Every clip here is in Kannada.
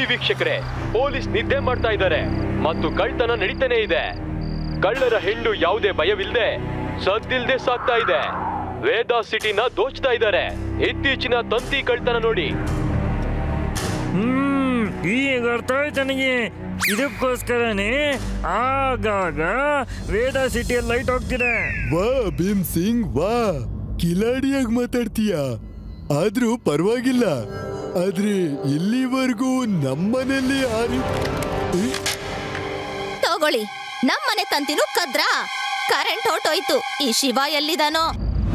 ನೋಡಿ ವೀಕ್ಷಕರೇ ಪೊಲೀಸ್ ನಿದ್ದೆ ಮಾಡ್ತಾ ಇದ್ದಾರೆ ಮತ್ತು ಕಳ್ತನ ನಡೀತಾನೆ ಇದೆ ಕಳ್ಳರ ಹೆಂಡು ಯಾವುದೇ ಭಯವಿಲ್ಲದೆ ಸದ್ದಿಲ್ದೆ ಸಾಕ್ತಾ ಇದೆ ವೇದಾ ಸಿಟಿನ ದೋಚ್ತಾ ಇದ್ದಾರೆ ಇತ್ತೀಚಿನ ತಂತಿ ಕಳ್ತನ ನೋಡಿ ಹ್ಮ್ ಈಗ ಅರ್ಥ ಆಯ್ತು ನನಗೆ ಇದಕ್ಕೋಸ್ಕರನೇ ಆಗಾಗ ವೇದ ಸಿಟಿಯಲ್ಲಿ ಲೈಟ್ ಹೋಗ್ತಿದೆ ವಾ ಭೀಮ್ ಸಿಂಗ್ ವಾ ಕಿಲಾಡಿಯಾಗಿ ಮಾತಾಡ್ತೀಯ ಆದ್ರೂ ಪರವಾಗಿಲ್ಲ ಆದ್ರೆ ಇಲ್ಲಿವರೆಗೂ ನಮ್ಮನೇಲಿ ಆ ರೀ ತಗೊಳ್ಳಿ ನಮ್ಮನೆ ತಂತಿನೂ ಕದ್ರಾ ಕರೆಂಟ್ ಹೊರ್ಟೋಯ್ತು ಈ ಶಿವ ಎಲ್ಲಿದಾನೋ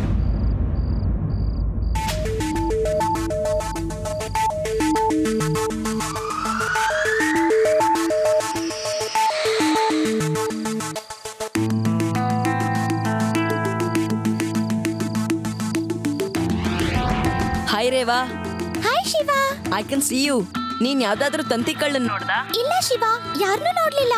hi Reva hi Shiva I can see you ನೀನ್ ಯಾವ್ದಾದ್ರೂ ತಂತಿ ಕಳ್ಳನ್ ನೋಡ್ದ ಇಲ್ಲ ಶಿವ ಯಾರನ್ನೂ ನೋಡ್ಲಿಲ್ಲ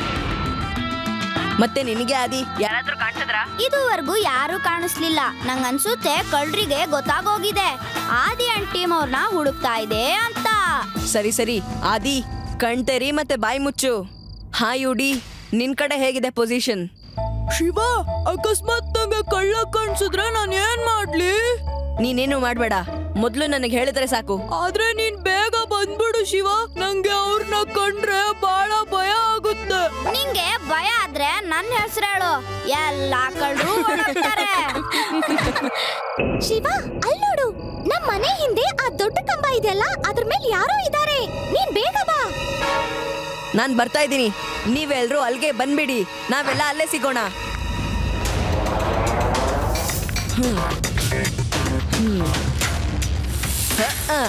ಮತ್ತೆ ನಿನಗೆ ಆದಿ ಯಾರಾದ್ರೂ ಕಾಣಿಸಿದ್ರ ಇದುವರೆಗೂ ಯಾರು ಕಾಣಿಸ್ಲಿಲ್ಲ ನಂಗನ್ಸುತ್ತೆ ಕಳ್ರಿಗೆ ಗೊತ್ತಾಗೋಗಿದೆ ಆದಿ ಅಂಡ್ ಟೀಮ್ ಅವ್ರನ್ನ ಹುಡುಕ್ತಾ ಇದೆ ಅಂತ ಸರಿ ಸರಿ ಆದಿ ಕಣ್ತೆರಿ ಮತ್ತೆ ಬಾಯಿ ಮುಚ್ಚು ಹಾಯ್ ಯುಡಿ ನಿನ್ ಕಡೆ ಹೇಗಿದೆ ಪೊಸಿಷನ್ ಶಿವ ಅಕಸ್ಮಾತ್ ನಂಗೆ ಕಳ್ಳ ಕಾಣಿಸಿದ್ರೆ ನಾನು ಏನ್ ಮಾಡ್ಲಿ ನೀನೇನು ಮಾಡ್ಬೇಡ ಮೊದ್ಲು ನನಗೆ ಹೇಳಿದ್ರೆ ಸಾಕು ಆದ್ರೆ ನೀನ್ ಬೇಗ ಬಂದ್ಬಿಡು ಶಿವ ನಂಗೆ ಅವ್ರನ್ನ ಕಂಡ್ರೆ ಬಹಳ ಭಯ ಆಗುತ್ತೆ ನಿಂಗೆ ಭಯ ಆದ್ರೆ ನನ್ನ ಹೆಸರು ಹೇಳು ಎಲ್ಲಾ ಕಳ್ರು ಓಡೋಗ್ತಾರೆ ಶಿವ ಅಲ್ಲಿ ನೋಡು ನಮ್ ಮನೆ ಹಿಂದೆ ಆ ದೊಡ್ಡ ಕಂಬ ಇದೆಯಲ್ಲ ಅದ್ರ ಮೇಲೆ ಯಾರೋ ಇದ್ದಾರೆ ನೀನ್ ಬೇಗ ಬಾ ನಾನ್ ಬರ್ತಾ ಇದ್ದೀನಿ ನೀವೆಲ್ರೂ ಅಲ್ಗೆ ಬಂದ್ಬಿಡಿ ನಾವೆಲ್ಲ ಅಲ್ಲೇ ಸಿಗೋಣ ಹ್ಮ್. ಹ್ಮ್. ಹ, ಆ.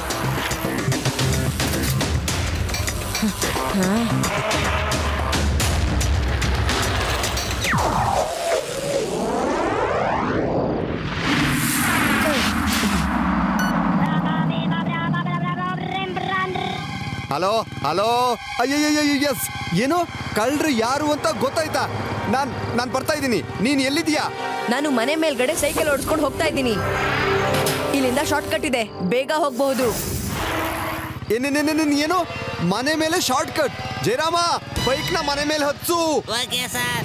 ಹ, ಹ. ಹಲೋ ಹಲೋ ಅಯ್ಯಯ್ಯಯ್ಯ ಎಸ್ ಏನು ಕಳ್ರು ಯಾರು ಅಂತ ಗೊತ್ತಾಯ್ತಾ ನಾನ್ ನಾನ್ ಬರ್ತಾ ಇದ್ದೀನಿ ನೀನ್ ಎಲ್ಲಿದ್ಯಾ ನಾನು ಮನೆ ಮೇಲ್ಗಡೆ ಸೈಕಲ್ ಓಡಿಸ್ಕೊಂಡು ಹೋಗ್ತಾ ಇದ್ದೀನಿ ಇಲ್ಲಿಂದ ಶಾರ್ಟ್ ಕಟ್ ಇದೆ ಬೇಗ ಹೋಗ್ಬಹುದು ಏನೇನೇನೇನೇನ್ ಏನು ಮನೆ ಮೇಲೆ ಶಾರ್ಟ್ ಕಟ್ ಜಯರಾಮ ಬೈಕ್ನ ಮನೆ ಮೇಲೆ ಹಚ್ಚು ಓಕೆ ಸರ್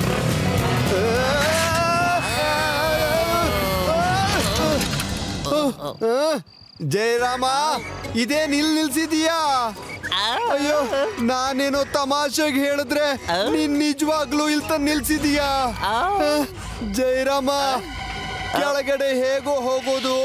ಆ, ಜಯರಾಮ ಇದೇ ನಿಲ್ ನಿಲ್ಸಿದೀಯಾ ಅಯ್ಯೋ ನಾನೇನೋ ತಮಾಷೆಗೆ ಹೇಳಿದ್ರೆ ನೀನ್ ನಿಜವಾಗ್ಲೂ ಇಲ್ತ ನಿಲ್ಸಿದೀಯಾ ಆ, ಜಯರಾಮ ಕೆಳಗಡೆ ಹೇಗೋ ಹೋಗೋದು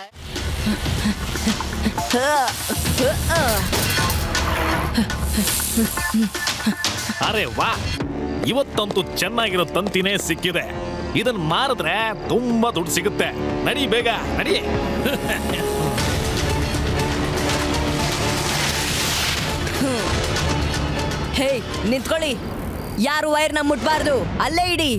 ಅರೆ ವಾ ಇವತ್ತಂತೂ ಚೆನ್ನಾಗಿರೋ ತಂತಿನೇ ಸಿಕ್ಕಿದೆ ಇದನ್ನ ಮಾರಿದ್ರೆ ತುಂಬಾ ದುಡ್ಡು ಸಿಗುತ್ತೆ ನಡಿ ಬೇಗ ನಡಿ ಹೇ ನಿಂತ್ಕೊಳ್ಳಿ ಯಾರು ವೈರ್ನ ಮುಟ್ಬಾರ್ದು ಅಲ್ಲೇ ಇಡಿ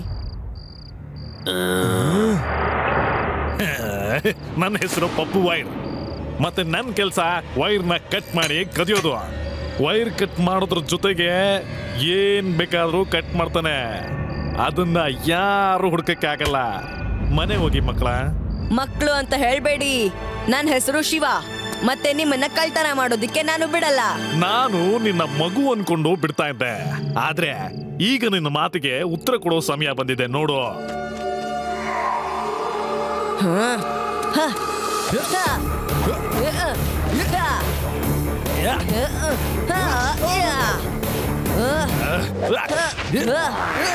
ನನ್ನ ಹೆಸರು ಪಪ್ಪು ವೈರ್ ಮತ್ತೆ ನನ್ನ ಕೆಲಸ ವೈರ್ನ ಕಟ್ ಮಾಡಿ ಕದಿಯೋದು ವೈರ್ ಕಟ್ ಮಾಡೋದ್ರ ಜೊತೆಗೆ ಏನ್ ಬೇಕಾದ್ರೂ ಕಟ್ ಮಾಡ್ತಾನೆ ಅದನ್ನ ಯಾರು ಹುಡ್ಕಕ್ಕೆ ಆಗಲ್ಲ ಮನೆ ಹೋಗಿ ಮಕ್ಕಳ ಮಕ್ಕಳು ಅಂತ ಹೇಳ್ಬೇಡಿ ನನ್ನ ಹೆಸರು ಶಿವ ಮತ್ತೆ ನಿಮ್ಮನ್ನ ಕಳ್ತನ ಮಾಡೋದಿಕ್ಕೆ ನಾನು ಬಿಡಲ್ಲ ನಾನು ನಿನ್ನ ಮಗು ಅನ್ಕೊಂಡು ಬಿಡ್ತಾ ಇದ್ದೆ ಆದ್ರೆ ಈಗ ನಿನ್ನ ಮಾತಿಗೆ ಉತ್ತರ ಕೊಡೋ ಸಮಯ ಬಂದಿದೆ ನೋಡು ಹ. ಹ. ಹ. ಹ. ಹ. ಹ. ಯ. ಹ. ಹ.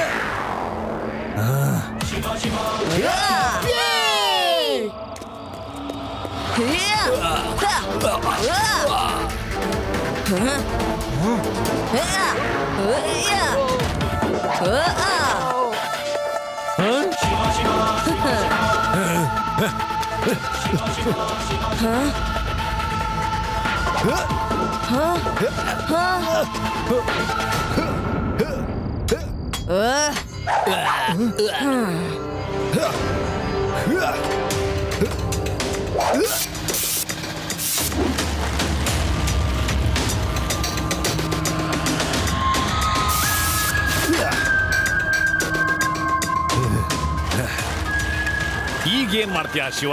ಈಗೇನ್ ಮಾಡ್ತೀಯ ಶಿವ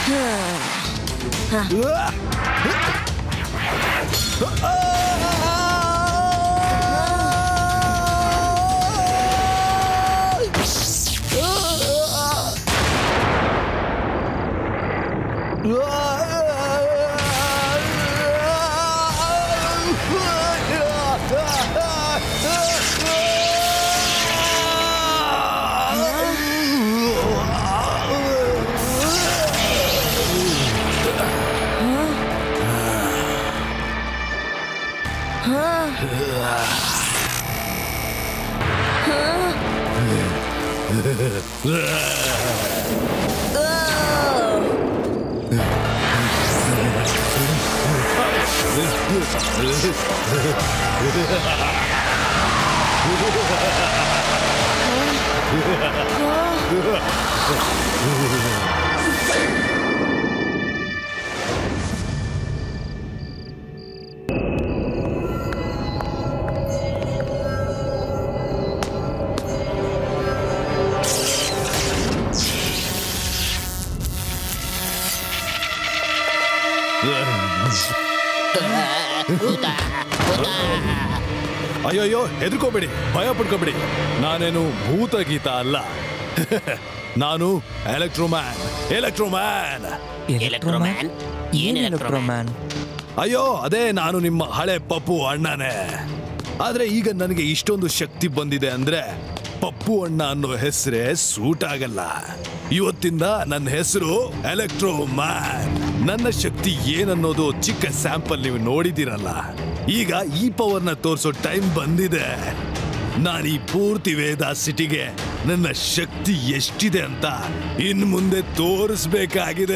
ಅಯ್ಯೋಯ್ಯೋ ಹೆದರ್ಕೋಬೇಡಿ ಭಯ ಪಡ್ಕೋಬೇಡಿ ನಾನೇನು ಭೂತ ಗೀತ ಅಲ್ಲ ನಾನು ಎಲೆಕ್ಟ್ರೋಮ್ಯಾನ್ ಎಲೆಕ್ಟ್ರೋಮ್ಯಾನ್ ಎಲೆಕ್ಟ್ರೋಮ್ಯಾನ್ ಏನ್ ಎಲೆಕ್ಟ್ರೋಮ್ಯಾನ್ ಅಯ್ಯೋ ಅದೇ ನಾನು ನಿಮ್ಮ ಹಳೆ ಪಪ್ಪು ಅಣ್ಣನೇ ಆದ್ರೆ ಈಗ ನನಗೆ ಇಷ್ಟೊಂದು ಶಕ್ತಿ ಬಂದಿದೆ ಅಂದ್ರೆ ಪಪ್ಪು ಅಣ್ಣ ಅನ್ನೋ ಹೆಸರೇ ಸೂಟ್ ಆಗಲ್ಲ ಇವತ್ತಿಂದ ನನ್ನ ಹೆಸರು ಎಲೆಕ್ಟ್ರೋ ಮ್ಯಾನ್ ನನ್ನ ಶಕ್ತಿ ಏನನ್ನೋದು ಚಿಕ್ಕ ಸ್ಯಾಂಪಲ್ ನೀವು ನೋಡಿದಿರಲ್ಲ ಈಗ ಈ ಪವರ್ನ ತೋರಿಸೋ ಟೈಮ್ ಬಂದಿದೆ ನಾನು ಈ ಪೂರ್ತಿ ವೇದ ಸಿಟಿಗೆ ನನ್ನ ಶಕ್ತಿ ಎಷ್ಟಿದೆ ಅಂತ ಇನ್ ಮುಂದೆ ತೋರಿಸ್ಬೇಕಾಗಿದೆ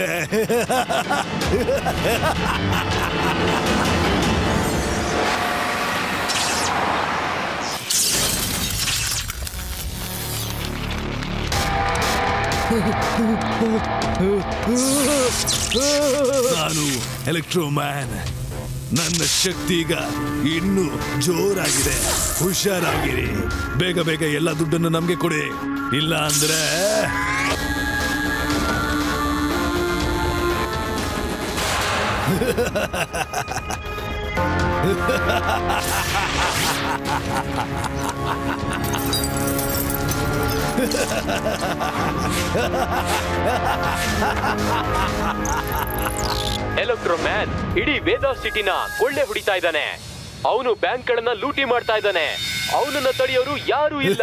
ನಾನು ಎಲೆಕ್ಟ್ರೋಮ್ಯಾನ್ ನನ್ನ ಶಕ್ತಿ ಈಗ ಇನ್ನೂ ಜೋರಾಗಿದೆ ಹುಷಾರಾಗಿರಿ ಬೇಗ ಬೇಗ ಎಲ್ಲ ದುಡ್ಡನ್ನು ನಮ್ಗೆ ಕೊಡಿ ಇಲ್ಲ ಅಂದ್ರೆ ಎಲೆಕ್ಟ್ರೋಮ್ಯಾನ್ ಇಡೀ ವೇದಾ ಸಿಟಿನ ಕೊಳ್ಳೆ ಹೊಡಿತಾ ಇದ್ದಾನೆ ಅವನು ಬ್ಯಾಂಕ್ಗಳನ್ನ ಲೂಟಿ ಮಾಡ್ತಾ ಇದ್ದಾನೆ ಅವನನ್ನ ತಡೆಯೋರು ಯಾರು ಇಲ್ಲ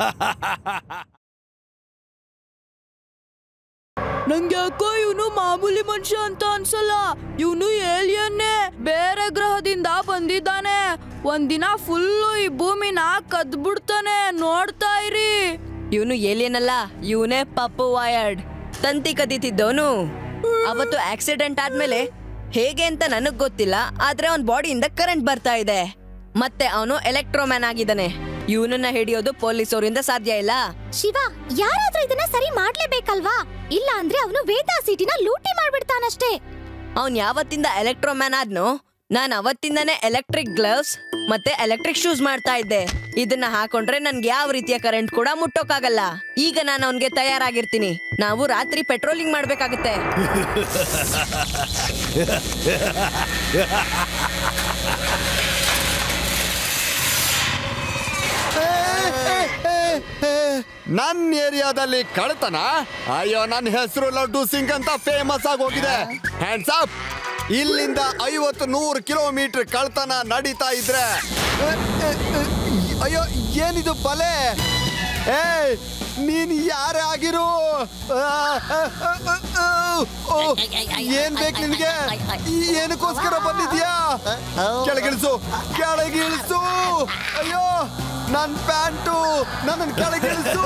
ನಂಗೆ ಯಾಕೋ ಇವನು ಮಾಮೂಲಿ ಮನುಷ್ಯ ಅಂತ ಅನ್ಸಲ್ಲ ಇವನು ಏಲಿಯನ್ನೇ ಬೇರೆ ಗ್ರಹದಿಂದ ಬಂದಿದ್ದಾನೆ ಒಂದಿನ ಫುಲ್ಲು ಈ ಭೂಮಿನ ಕದ್ಬಿಡ್ತಾನೆ ನೋಡ್ತಾ ಇರಿ ಇವನು ಏಲಿಯನ್ ಅಲ್ಲ ಇವನೇ ಪಪ್ಪು ವಾಯರ್ಡ್ ತಂತಿ ಕದೀತಿದ್ದವನು ಅವತ್ತು ಆಕ್ಸಿಡೆಂಟ್ ಆದ್ಮೇಲೆ ಹೇಗೆ ಅಂತ ನನಗ್ ಗೊತ್ತಿಲ್ಲ ಆದ್ರೆ ಅವನ್ ಬಾಡಿಯಿಂದ ಕರೆಂಟ್ ಬರ್ತಾ ಇದೆ ಮತ್ತೆ ಅವನು ಎಲೆಕ್ಟ್ರೋಮ್ಯಾನ್ ಆಗಿದ್ದಾನೆ ಇವನನ್ನ ಹಿಡಿಯೋದು ಪೊಲೀಸವರಿಂದ ಸಾಧ್ಯ ಇಲ್ಲ ಶಿವ ಯಾರಾದ್ರೂ ಇದನ್ನ ಸರಿ ಮಾಡ್ಲೇಬೇಕಲ್ವಾ ಇಲ್ಲ ಅಂದ್ರೆ ಅವನು ವೇದಾ ಸಿಟಿನ ಲೂಟಿ ಮಾಡ್ಬಿಡ್ತಾನಷ್ಟೇ ಅವನ್ ಯಾವತ್ತಿಂದ ಎಲೆಕ್ಟ್ರೋಮ್ಯಾನ್ ಆದ್ನೋ ನಾನ್ ಅವತ್ತಿಂದಾನೇ ಎಲೆಕ್ಟ್ರಿಕ್ ಗ್ಲವ್ಸ್ ಮತ್ತೆ ಎಲೆಕ್ಟ್ರಿಕ್ ಶೂಸ್ ಮಾಡ್ತಾ ಇದ್ದೆ ಇದನ್ನ ಹಾಕೊಂಡ್ರೆ ನನ್ಗೆ ಯಾವ ರೀತಿಯ ಕರೆಂಟ್ ಕೂಡ ಮುಟ್ಟೋಕ್ಕಾಗಲ್ಲ ಈಗ ನಾನು ಅವನ್ಗೆ ತಯಾರಾಗಿರ್ತೀನಿ ನಾವು ರಾತ್ರಿ ಪೆಟ್ರೋಲಿಂಗ್ ಮಾಡ್ಬೇಕಾಗತ್ತೆ ನನ್ನ ಏರಿಯಾದಲ್ಲಿ ಕಳ್ತನ ಅಯ್ಯೋ ನನ್ನ ಹೆಸರು ಲಡ್ಡು ಸಿಂಗ್ ಅಂತ ಫೇಮಸ್ ಆಗಿ ಹೋಗಿದೆ ಹ್ಯಾಂಡ್ಸ್ ಅಪ್ ಇಲ್ಲಿಂದ ಐವತ್ತು ನೂರು ಕಿಲೋಮೀಟರ್ ಕಳ್ತನ ನಡೀತಾ ಇದ್ರೆ ಅ, ಅ, ಅ, ಅಯ್ಯೋ ಏನಿದು ಬಲೆ ಏ ನೀನ್ ಯಾರೇ ಆಗಿರು ಆ, ಆ, ಆ, ಆ, ಆ, ಓ, ಏನ್ ಬೇಕು ನಿನ್ಗೆ ಏನಕ್ಕೋಸ್ಕರ ಬಂದಿದ್ಯಾ ಕೆಳಗಿಳಿಸು ಕೆಳಗಿಳಿಸು ಅಯ್ಯೋ ನನ್ ಪ್ಯಾಂಟು ನನ್ನ ಕೆಳಗಿಳಿಸು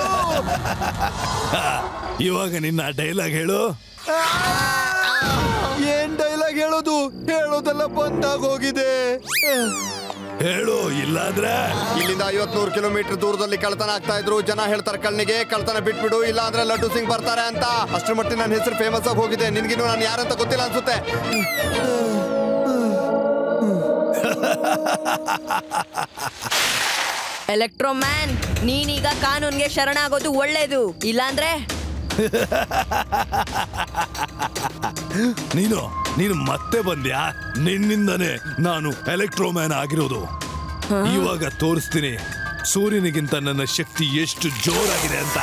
ಇವಾಗ ನಿನ್ನ ಡೈಲಾಗ್ ಹೇಳು ಆ! ಏನ್ ಡೈಲಾಗ್ ಹೇಳೋದು ಹೇಳೋದೆಲ್ಲ ಬಂದಾಗ ಹೋಗಿದೆ ಹೇಳು ಇಲ್ಲಾಂದ್ರೆ ಇಲ್ಲಿಂದ ಐವತ್ನೂರು ಕಿಲೋಮೀಟರ್ ದೂರದಲ್ಲಿ ಕಳ್ತನ ಆಗ್ತಾ ಇದ್ರು ಜನ ಹೇಳ್ತಾರೆ ಕಣ್ಣಿಗೆ ಕಳ್ತನ ಬಿಟ್ಬಿಡು ಇಲ್ಲ ಅಂದ್ರೆ ಲಡ್ಡು ಸಿಂಗ್ ಬರ್ತಾರೆ ಅಂತ ಅಷ್ಟ್ರ ಮಟ್ಟಿಗೆ ನನ್ನ ಹೆಸರು ಫೇಮಸ್ ಆಗಿ ಹೋಗಿದೆ ನಿನ್ಗಿನ್ನು ನಾನು ಯಾರಂತ ಗೊತ್ತಿಲ್ಲ ಅನ್ಸುತ್ತೆ ಎಲೆಕ್ಟ್ರೋಮ್ಯಾನ್ ನೀನೀಗ ಕಾನೂನ್ಗೆ ಶರಣಾಗೋದು ಒಳ್ಳೇದು ಇಲ್ಲಾಂದ್ರೆ ನೀನು ನೀನು ಮತ್ತೆ ಬಂದ್ಯಾ ನಿನ್ನಿಂದನೇ ನಾನು ಎಲೆಕ್ಟ್ರೋಮ್ಯಾನ್ ಆಗಿರೋದು ಇವಾಗ ತೋರಿಸ್ತೀನಿ ಸೂರ್ಯನಿಗಿಂತ ನನ್ನ ಶಕ್ತಿ ಎಷ್ಟು ಜೋರಾಗಿದೆ ಅಂತ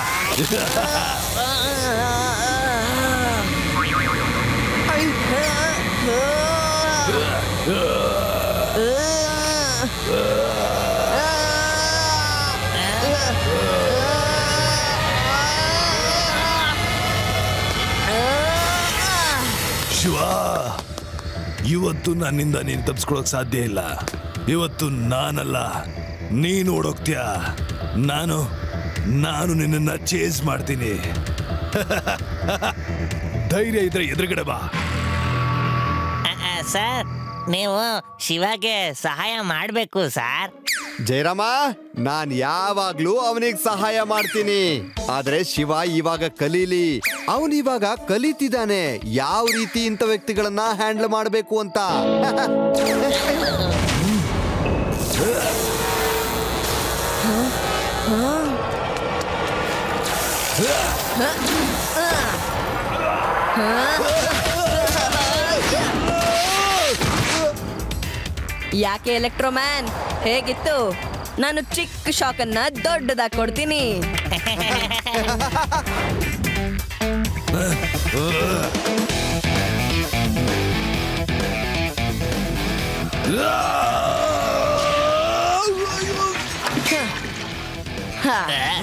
ಶಿವ ಇವತ್ತು ನನ್ನಿಂದ ನೀನು ತಪ್ಪಿಸ್ಕೊಳಕ್ ಸಾಧ್ಯ ಇಲ್ಲ ಇವತ್ತು ನಾನಲ್ಲ ನೀನು ಓಡೋಗ್ತೀಯ ನಾನು ನಾನು ನಿನ್ನನ್ನ ಚೇಸ್ ಮಾಡ್ತೀನಿ ಧೈರ್ಯ ಇದ್ರೆ ಎದುರುಗಡೆ ಬಾ ಆ, ಆ, ಸರ್ ನೀವು ಶಿವಗೆ ಸಹಾಯ ಮಾಡಬೇಕು ಸರ್ ಜಯರಾಮ ನಾನ್ ಯಾವಾಗ್ಲೂ ಅವನಿಗೆ ಸಹಾಯ ಮಾಡ್ತೀನಿ ಆದ್ರೆ ಶಿವ ಇವಾಗ ಕಲೀಲಿ ಅವನ್ ಇವಾಗ ಕಲಿತಿದ್ದಾನೆ ಯಾವ ರೀತಿ ಇಂಥ ವ್ಯಕ್ತಿಗಳನ್ನ ಹ್ಯಾಂಡಲ್ ಮಾಡಬೇಕು ಅಂತ ಯಾಕೆ ಎಲೆಕ್ಟ್ರೋಮ್ಯಾನ್ ಹೇಗಿತ್ತು ನಾನು ಚಿಕ್ಕ ಶಾಕ್ ಅನ್ನ ದೊಡ್ಡದಾಗಿ ಕೊಡ್ತೀನಿ ಹಾ.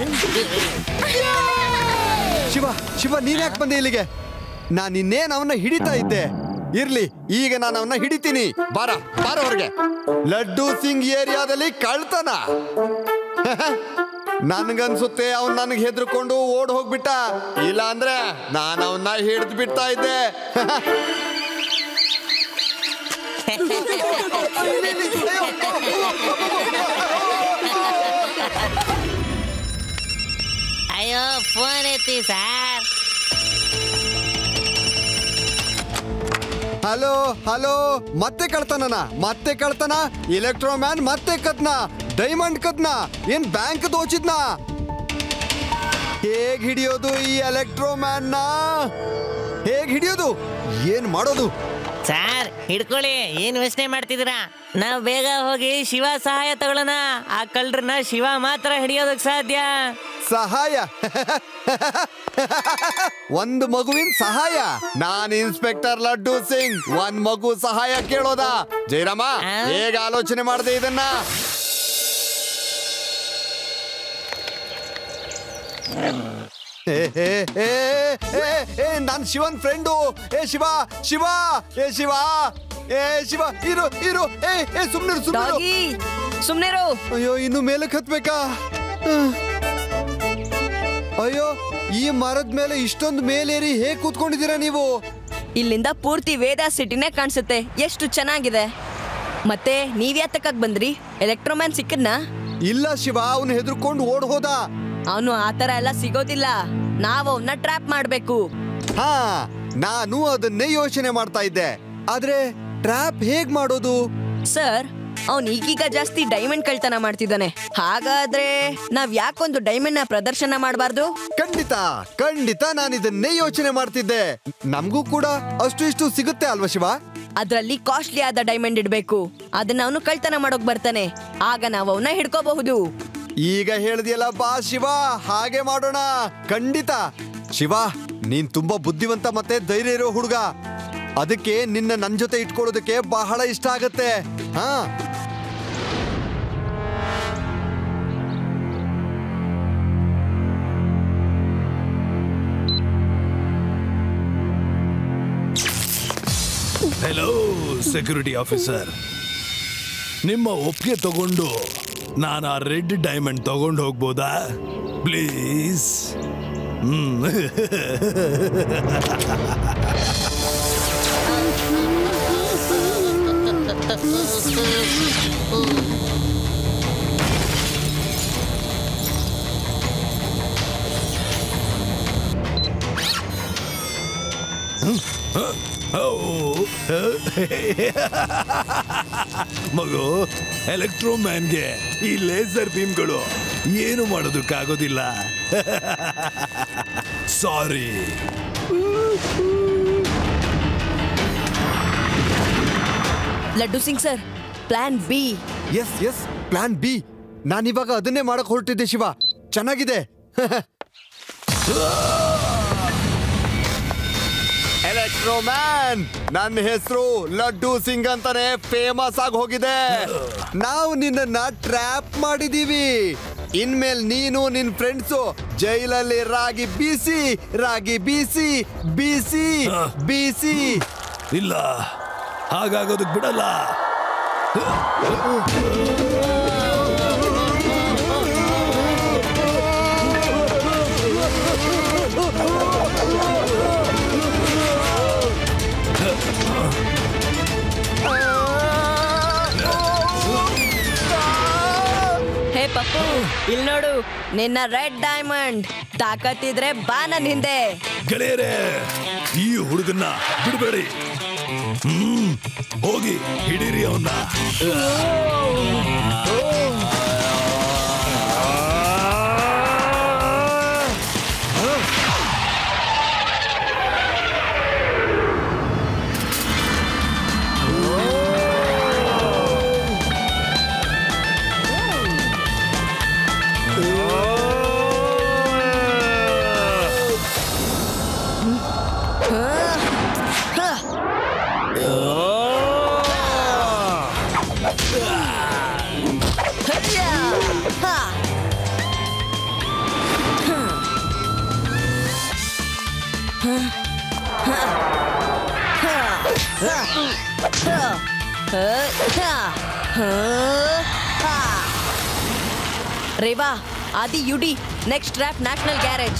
ಶಿವ ಶಿವ ನೀನ್ ಯಾಕೆ ಬಂದೆ ಇಲ್ಲಿಗೆ ನಾನ್ ಇನ್ನೇನ್ ಅವನ್ನ ಹಿಡಿತಾ ಇದ್ದೆ ಇರ್ಲಿ ಈಗ ನಾನು ಅವನ್ನ ಹಿಡಿತೀನಿ ಬಾರ ಬಾರ ಹೊರಗೆ ಲಡ್ಡು ಸಿಂಗ್ ಏರಿಯಾದಲ್ಲಿ ಕಳ್ತನ ನನ್ಗನ್ಸುತ್ತೆ ಅವ್ನ್ ನನ್ಗೆ ಹೆದರ್ಕೊಂಡು ಓಡ್ ಹೋಗ್ಬಿಟ್ಟ ಇಲ್ಲ ಅಂದ್ರೆ ನಾನು ಅವನ್ನ ಹಿಡಿದು ಬಿಡ್ತಾ ಇದ್ದೆ ಅಯ್ಯೋ ಫೋನ್ ಎತ್ತಿ ಸರ್ ಹಲೋ ಹಲೋ ಮತ್ತೆ ಕಳ್ತನನ ಮತ್ತೆ ಕಳ್ತನ ಎಲೆಕ್ಟ್ರೋ ಮ್ಯಾನ್ ಮತ್ತೆ ಕದ್ನ ಡೈಮಂಡ್ ಕದ್ನ ಏನ್ ಬ್ಯಾಂಕ್ ದೋಚಿದ್ನ ಹೇಗ್ ಹಿಡಿಯೋದು ಈ ಎಲೆಕ್ಟ್ರೋ ಮ್ಯಾನ್ ನ ಹೇಗ್ ಹಿಡಿಯೋದು ಏನ್ ಮಾಡೋದು ಸರ್ ಹಿಡ್ಕೊಳ್ಳಿ ಏನ್ ಯೋಚನೆ ಮಾಡ್ತಿದ್ದೀರಾ ನಾವ್ ಬೇಗ ಹೋಗಿ ಶಿವ ಸಹಾಯ ತಗೊಳ್ಳೋಣ ಆ ಕಳ್ಳರನ್ನ ಶಿವ ಮಾತ್ರ ಹಿಡಿಯೋದಕ್ ಸಾಧ್ಯ ಸಹಾಯ ಒಂದು ಮಗುವಿನ ಸಹಾಯ ನಾನ್ ಇನ್ಸ್ಪೆಕ್ಟರ್ ಲಡ್ಡು ಸಿಂಗ್ ಒಂದ್ ಮಗು ಸಹಾಯ ಕೇಳೋದ ಜಯರಾಮ ಹೇಗ ಆಲೋಚನೆ ಮಾಡದೆ ಇದನ್ನ ಏ, ಏ, ಏ, ಏ, ಏ, ನಾನ್ ಶಿವನ್ ಫ್ರೆಂಡು ಏ ಶಿವ ಶಿವ ಏ ಶಿವ ಏ ಶಿವ ಇರು ಇರು ಏ ಏ ಸುಮ್ನಿರು ಸುಮ್ನಿರು ಡಾಗಿ ಸುಮ್ನಿರು ಅಯ್ಯೋ ಇನ್ನು ಮೇಲಕ್ಕೆ ಹತ್ಬೇಕಾ ಹ್ಮ್. ಅಯ್ಯೋ ಈ ಮರದ ಮೇಲೆ ಇಷ್ಟೊಂದು ಮೇಲೇರಿ ಹೇಗ್ ಕೂತ್ಕೊಂಡಿದ್ದೀರಾ ನೀವು ಇಲ್ಲಿಂದ ಪೂರ್ತಿ ವೇದ ಸಿಟಿನೇ ಕಾಣಿಸುತ್ತೆ ಎಷ್ಟು ಚೆನ್ನಾಗಿದೆ ಮತ್ತೆ ನೀವ್ ಯಾತಕ್ಕಾಗ್ ಬಂದ್ರಿ ಎಲೆಕ್ಟ್ರೋಮ್ಯಾನ್ ಸಿಕ್ಕದ್ನ ಇಲ್ಲ ಶಿವ ಅವನು ಹೆದರ್ಕೊಂಡು ಓಡ್ ಹೋದ ಅವನು ಆತರ ಎಲ್ಲ ಸಿಗೋದಿಲ್ಲ ನಾವ್ ಅವನ್ನ ಟ್ರ್ಯಾಪ್ ಮಾಡ್ಬೇಕು ಹಾ ನಾನು ಅದನ್ನೇ ಯೋಚನೆ ಮಾಡ್ತಾ ಇದ್ದೆ ಆದ್ರೆ ಟ್ರ್ಯಾಪ್ ಹೇಗ್ ಮಾಡೋದು ಸರ್ ಅವ್ನ್ ಈಗೀಗ ಜಾಸ್ತಿ ಡೈಮಂಡ್ ಕಳ್ತನ ಮಾಡ್ತಿದ್ದಾನೆ ಹಾಗಾದ್ರೆ ನಾವ್ ಯಾಕೊಂದು ಡೈಮಂಡ್ ನ ಪ್ರದರ್ಶನ ಮಾಡಬಾರ್ದು ಖಂಡಿತ ಖಂಡಿತ ನಾನು ಇದನ್ನೇ ಯೋಚನೆ ಮಾಡ್ತಿದ್ದೆ ನಮಗೂ ಕೂಡ ಅಷ್ಟು ಇಷ್ಟು ಸಿಗುತ್ತೆ ಅಲ್ವಾ ಶಿವ ಅದ್ರಲ್ಲಿ ಕಾಸ್ಟ್ಲಿ ಆದ ಡೈಮಂಡ್ ಇಡ್ಬೇಕು ಅದನ್ನ ಅವನು ಕಳ್ತನ ಮಾಡೋಕ್ ಬರ್ತಾನೆ ಆಗ ನಾವು ಅವನ್ನ ಹಿಡ್ಕೋಬಹುದು ಈಗ ಹೇಳ್ದಿಯಲ್ಲ ಬಾ ಶಿವ ಹಾಗೆ ಮಾಡೋಣ ಖಂಡಿತ ಶಿವ ನೀನ್ ತುಂಬಾ ಬುದ್ಧಿವಂತ ಮತ್ತೆ ಧೈರ್ಯ ಇರೋ ಹುಡುಗ ಅದಕ್ಕೆ ನಿನ್ನ ನನ್ ಜೊತೆ ಇಟ್ಕೊಳ್ಳೋದಕ್ಕೆ ಬಹಳ ಇಷ್ಟ ಆಗತ್ತೆ ಹಾ ಹೆಲೋ ಸೆಕ್ಯೂರಿಟಿ ಆಫೀಸರ್ ನಿಮ್ಮ ಒಪ್ಪಿಗೆ ತಗೊಂಡು ನಾನು ಆ ರೆಡ್ ಡೈಮಂಡ್ ತಗೊಂಡು ಹೋಗ್ಬೋದಾ ಪ್ಲೀಸ್ ಹ್ಮ್ ಮಗು ಎಲೆಕ್ಟ್ರೋ ಮ್ಯಾನ್ಗೆ ಈ ಲೇಸರ್ ಬೀಮ್ಗಳು ಏನು ಮಾಡೋದಕ್ಕಾಗೋದಿಲ್ಲ sorry Laddu Singh sir plan B yes yes plan B ನಾನಿವಾಗ ಅದನ್ನೇ ಮಾಡಕ್ ಹೊರಟಿದ್ದೆ ಶಿವ ಚೆನ್ನಾಗಿದೆ ಎಲೆಕ್ಟ್ರೋಮ್ಯಾನ್ ನನ್ನ ಹೆಸರು ಲಡ್ಡು ಸಿಂಗ್ ಅಂತಾನೆ ಫೇಮಸ್ ಆಗಿ ಹೋಗಿದೆ ನಾವು ನಿನ್ನನ್ನ ಟ್ರ್ಯಾಪ್ ಮಾಡಿದೀವಿ ಇನ್ಮೇಲ್ ನೀನು ನಿನ್ ಫ್ರೆಂಡ್ಸು ಜೈಲಲ್ಲಿ ರಾಗಿ ಬೀಸಿ ರಾಗಿ ಬೀಸಿ ಬೀಸಿ ಬೀಸಿ ಇಲ್ಲ ಹಾಗಾಗೋದಕ್ ಬಿಡಲ್ಲ ಹೇ ಪಪ್ಪು ಇಲ್ಲಿ ನೋಡು ನಿನ್ನ ರೆಡ್ ಡೈಮಂಡ್ ತಾಕತ್ತಿದ್ರೆ ಬಾ ನನ್ ಹಿಂದೆ ಗೆಳೆಯರೇ ಈ ಹುಡುಗನ್ನ ಬಿಡಬೇಡಿ ಹ್ಮ್ ಹೋಗಿ ಹಿಡೀರಿ ಅವನ್ನ ಹಯ್ಯಾ! ಹಾ! ರೇವಾ ಆದಿ ಯುಡಿ next trap national garage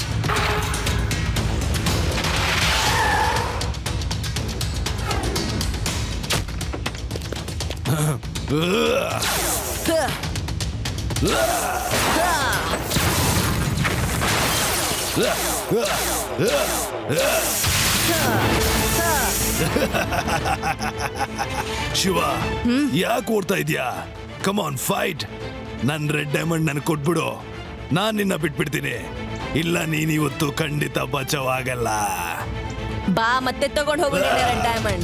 Shiva ಯಾಕೆ ಓಡ್ತಾ ಇದ್ಯಾ ಕಮಾನ್ ಫೈಟ್ ನನ್ ರೆಡ್ ಡೈಮಂಡ್ ನನ್ ಕೊಟ್ಬಿಡು ನಾನ್ ನಿನ್ನ ಬಿಟ್ಬಿಡ್ತೀನಿ ಇಲ್ಲ ನೀನ್ ಇವತ್ತು ಖಂಡಿತ ಬಚಾವಾಗಲ್ಲ ಬಾ ಮತ್ತೆ ತಗೊಂಡ್ ಹೋಗು ರೆಡ್ ಡೈಮಂಡ್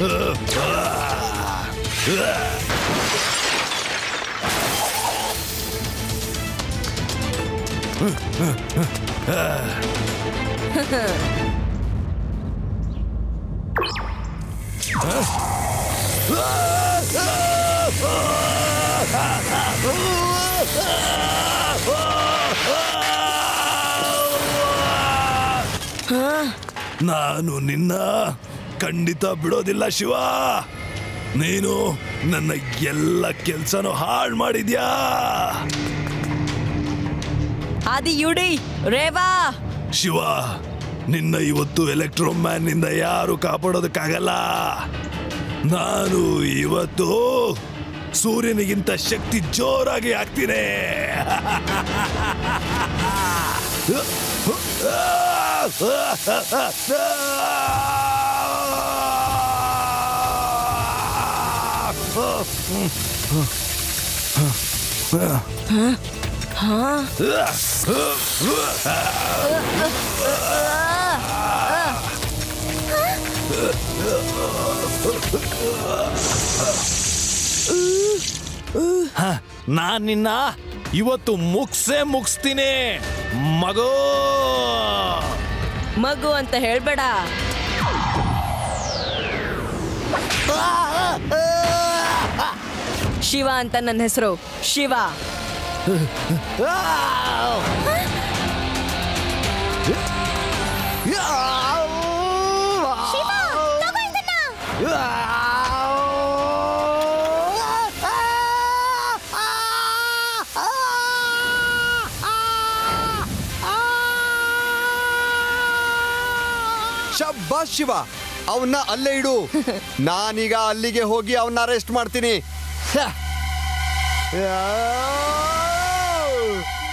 ನಾನು ನಿನ್ನ ಖಂಡಿತ ಬಿಡೋದಿಲ್ಲ ಶಿವ ನೀನು ನನ್ನ ಎಲ್ಲ ಕೆಲ್ಸನೂ ಹಾಳು ಮಾಡಿದ್ಯಾ ಆದಿ ಯುಡಿ ರೇವಾ ಶಿವ ನಿನ್ನ ಇವತ್ತು ಎಲೆಕ್ಟ್ರೋ ಮ್ಯಾನ್ ನಿಂದ ಯಾರು ಕಾಪಾಡೋದಕ್ಕಾಗಲ್ಲ ನಾನು ಇವತ್ತು ಸೂರ್ಯನಿಗಿಂತ ಶಕ್ತಿ ಜೋರಾಗಿ ಹಾಕ್ತೀನಿ ನಾನ್ ನಿನ್ನ ಇವತ್ತು ಮುಗ್ಸೇ ಮುಗಿಸ್ತೀನಿ ಮಗೋ ಮಗು ಅಂತ ಹೇಳ್ಬೇಡ ಶಿವ ಅಂತ ನನ್ನ ಹೆಸರು ಶಿವ ಶಬ್ಬಾಸ್ ಶಿವ ಅವನ್ನ ಅಲ್ಲೇ ಇಡು ನಾನೀಗ ಅಲ್ಲಿಗೆ ಹೋಗಿ ಅವನ್ನ ಅರೆಸ್ಟ್ ಮಾಡ್ತೀನಿ ಹ. ಯಾವ್.